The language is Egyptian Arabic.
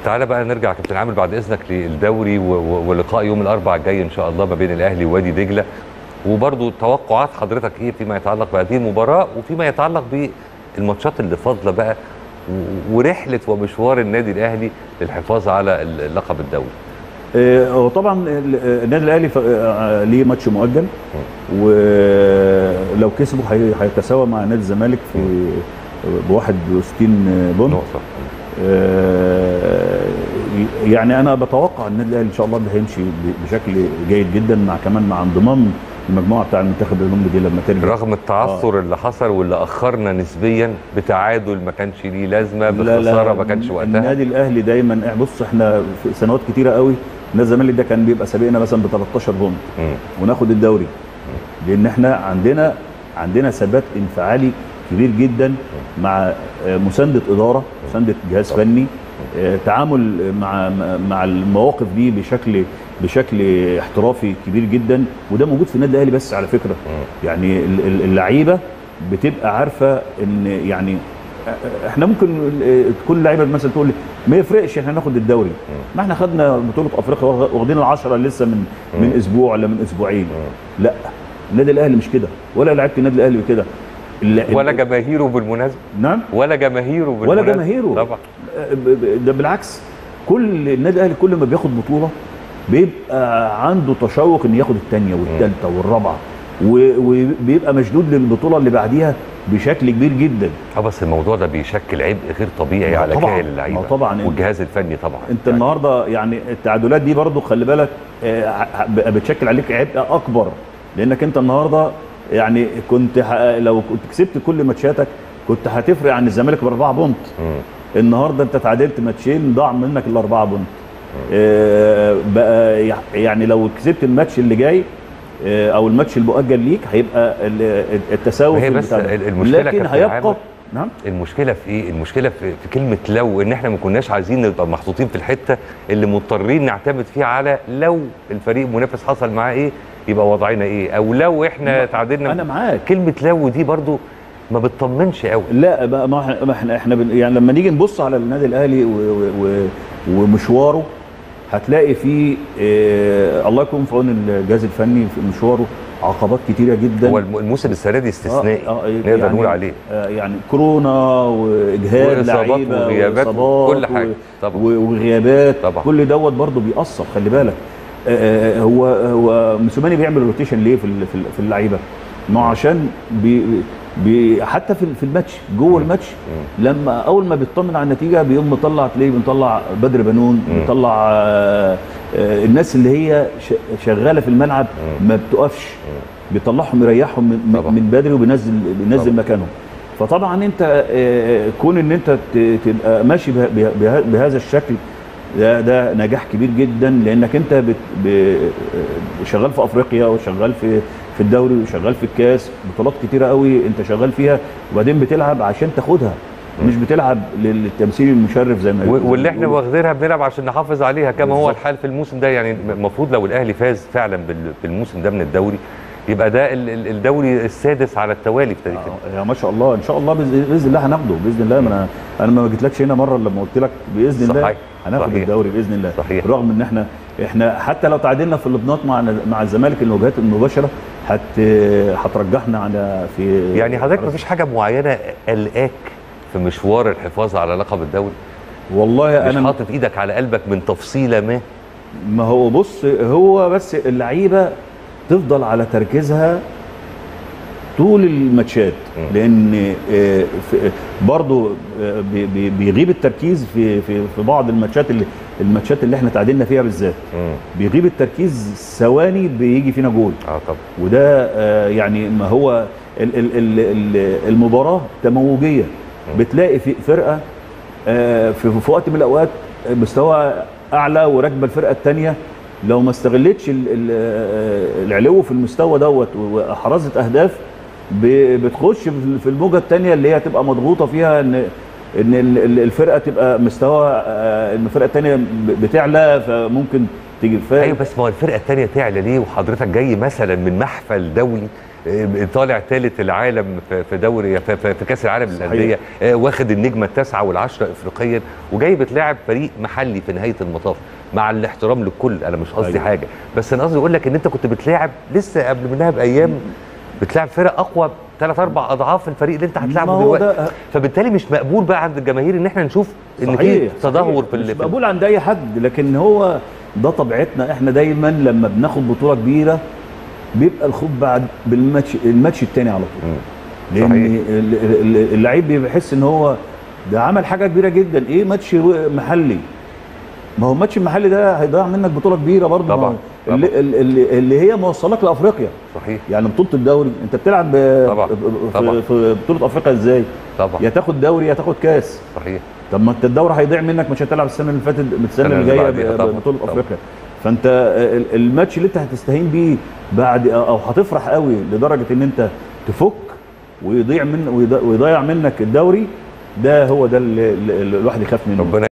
تعالى بقى نرجع يا كابتن عامر بعد اذنك للدوري و- و- ولقاء يوم الاربعاء الجاي ان شاء الله ما بين الاهلي ووادي دجله وبرضو توقعات حضرتك ايه فيما يتعلق بهذه المباراه وفيما يتعلق بالماتشات اللي فاضله بقى و- ورحله ومشوار النادي الاهلي للحفاظ على اللقب الدوري آه، هو طبعا ال- آه، النادي الاهلي ف- آه، ليه ماتش مؤجل ولو كسبوا هي- هيتساوى مع نادي الزمالك في ب 61 بونت نقطه آه، يعني انا بتوقع النادي الاهلي ان شاء الله ده هيمشي ب- بشكل جيد جدا مع كمان مع انضمام المجموعه بتاع المنتخب الاولمبي دي لما ترجع رغم التعثر اللي حصل واللي اخرنا نسبيا بتعادل ما كانش ليه لازمه لا لا بخساره ما كانش وقتها النادي الاهلي دايما إح- بص احنا في سنوات كتيره قوي نادي الزمالك ده كان بيبقى سابقنا مثلا ب 13 بونت مم. وناخد الدوري لان احنا عندنا عندنا ثبات انفعالي كبير جدا مع آه، مسانده اداره مسانده جهاز طبعا. فني آه، تعامل مع مع المواقف دي بشكل بشكل احترافي كبير جدا وده موجود في النادي الاهلي بس على فكره يعني ال- ال- اللعيبه بتبقى عارفه ان يعني آه، احنا ممكن آه، تكون اللعيبه مثلا تقول لي ما يفرقش احنا ناخد الدوري ما احنا خدنا بطوله افريقيا واخ- واخدين العشره لسه من من اسبوع ولا من اسبوعين لا النادي الاهلي مش كده ولا لعيبه النادي الاهلي كده ال- ولا ال- جماهيره بالمناسبه نعم ولا جماهيره ولا بالمناسبة. جماهيره طبعا ب- ب- ده بالعكس كل النادي الاهلي كل ما بياخد بطوله بيبقى عنده تشوق ان ياخد الثانيه والثالثه والرابعه و- وبيبقى مشدود للبطوله اللي بعديها بشكل كبير جدا اه بس الموضوع ده بيشكل عبء غير طبيعي ما على طبعاً، كاهل اللعيبه ما طبعاً. والجهاز الفني طبعا انت يعني النهارده يعني التعادلات دي برضو خلي بالك آه، ه- بقى بتشكل عليك عبء اكبر لانك انت النهارده يعني كنت ه- لو كنت كسبت كل ماتشاتك كنت هتفرق عن الزمالك باربعه بونت مم. النهارده انت تعادلت ماتشين ضاع منك الاربعه بونت آه، بقى يع- يعني لو كسبت الماتش اللي جاي آه، او الماتش المؤجل ليك هيبقى ال- التساوي هي في بس البتاع ده. المشكلة لكن كابتن هيبقى عامر نعم المشكله في ايه المشكله في, في كلمه لو ان احنا ما كناش عايزين نبقى محطوطين في الحته اللي مضطرين نعتمد فيها على لو الفريق المنافس حصل معاه ايه يبقى وضعنا ايه او لو احنا تعادلنا انا معاك كلمه لو دي برضو ما بتطمنش قوي لا بقى ما احنا- ما احنا احنا بن- يعني لما نيجي نبص على النادي الاهلي و و و ومشواره هتلاقي فيه اه الله يكون في عون الجهاز الفني في مشواره عقبات كتيره جدا هو الم- الموسم السنه دي استثنائي آه، آه، نقدر يعني- نقول عليه آه، يعني كورونا واجهاد وإصابات لعيبه وغيابات وإصابات وكل حاجة، طبعا. و- وغيابات طبعا. كل دوت برضه بيأثر خلي بالك آه، آه، هو هو موسيماني بيعمل روتيشن ليه في ال- في ال- في اللعيبه؟ ما هو عشان بي بي حتى في في الماتش جوه الماتش لما اول ما بيطمن على النتيجه بيقوم مطلع تلاقيه مطلع بدر بنون مطلع آه، آه، الناس اللي هي ش- شغاله في الملعب ما بتقفش بيطلعهم يريحهم من, طبعا. من بدري وبينزل بينزل طبعا. مكانهم فطبعا انت آه، كون ان انت ت- تبقى ماشي به- به- به- بهذا الشكل ده ده نجاح كبير جدا لانك انت بت ب- شغال في افريقيا وشغال في في الدوري وشغال في الكاس بطولات كتيره قوي انت شغال فيها وبعدين بتلعب عشان تاخدها مش بتلعب للتمثيل المشرف زي ما و- واللي احنا بيقولوا. واخدينها بنلعب عشان نحافظ عليها كما هو بالظبط. الحال في الموسم ده يعني المفروض لو الاهلي فاز فعلا بال- بالموسم ده من الدوري يبقى ده ال- ال- الدوري السادس على التوالي في تاريخ آه، يا ما شاء الله ان شاء الله باذن بإذن الله هناخده باذن الله ما انا انا ما جيتلكش هنا مره لما قلت لك باذن الله صحيح. هناخد صحيح. الدوري باذن الله صحيح. رغم ان احنا احنا حتى لو تعادلنا في اللبنات مع مع الزمالك المواجهات المباشره هت هترجحنا على في يعني حضرتك مفيش حاجه معينه قلقاك في مشوار الحفاظ على لقب الدوري والله مش انا حاطط ايدك على قلبك من تفصيله ما ما هو بص هو بس اللعيبه تفضل على تركيزها طول الماتشات مم. لان آه، في- برضو آه، بي- بي- بيغيب التركيز في في في بعض الماتشات اللي الماتشات اللي احنا تعادلنا فيها بالذات مم. بيغيب التركيز ثواني بيجي فينا جول اه طبعا وده آه، يعني ما هو ال- ال- ال- ال- المباراه تموجيه بتلاقي في فرقه آه، في في وقت من الاوقات مستوى اعلى وراكبه الفرقه الثانيه لو ما استغلتش ال- ال- آه، العلو في المستوى دوت واحرزت اهداف ب- بتخش في في الموجه الثانيه اللي هي تبقى مضغوطه فيها ان ان ال- ال- الفرقه تبقى مستوى آه، ان الفرقه الثانيه بتعلى فممكن تيجي ايوه بس ما هو الفرقه الثانيه تعلى ليه وحضرتك جاي مثلا من محفل دولي آه، طالع ثالث العالم في في دوري في, في, في كاس العالم صحيح. للانديه آه، واخد النجمه التاسعه والعشره افريقيا وجاي بتلاعب فريق محلي في نهايه المطاف مع الاحترام للكل انا مش قصدي أيوة. حاجه بس انا قصدي اقول لك ان انت كنت بتلاعب لسه قبل منها بايام بتلاعب فرق اقوى ثلاث اربع اضعاف الفريق اللي انت ما هتلاعبه هو دلوقتي ده فبالتالي مش مقبول بقى عند الجماهير ان احنا نشوف ان في صحيح، تدهور صحيح. في مش ال- في مقبول عند اي حد لكن هو ده طبيعتنا احنا دايما لما بناخد بطوله كبيره بيبقى الخوف بعد بالماتش الماتش الثاني على طول مم. لان صحيح. ال- ال- اللعيب بيبقى يحس ان هو ده عمل حاجه كبيره جدا ايه ماتش و- محلي ما هو الماتش المحلي ده هيضيع منك بطوله كبيره برضه ما هو طبعاً، طبعاً. اللي, اللي, اللي هي موصلك لافريقيا صحيح يعني بطوله الدوري انت بتلعب ب- طبعاً، ب- طبعاً. في, في بطوله افريقيا ازاي طبعا يا تاخد دوري يا تاخد كاس صحيح طب ما انت الدوري هيضيع منك مش هتلعب السنه اللي فاتت السنه السنة اللي اللي جايه بعديها ب- طبعاً، بطوله طبعاً. افريقيا فانت ال- الماتش اللي انت هتستهين بيه بعد او هتفرح قوي لدرجه ان انت تفك ويضيع من ويضيع منك الدوري ده هو ده اللي اللي الواحد يخاف منه ربنا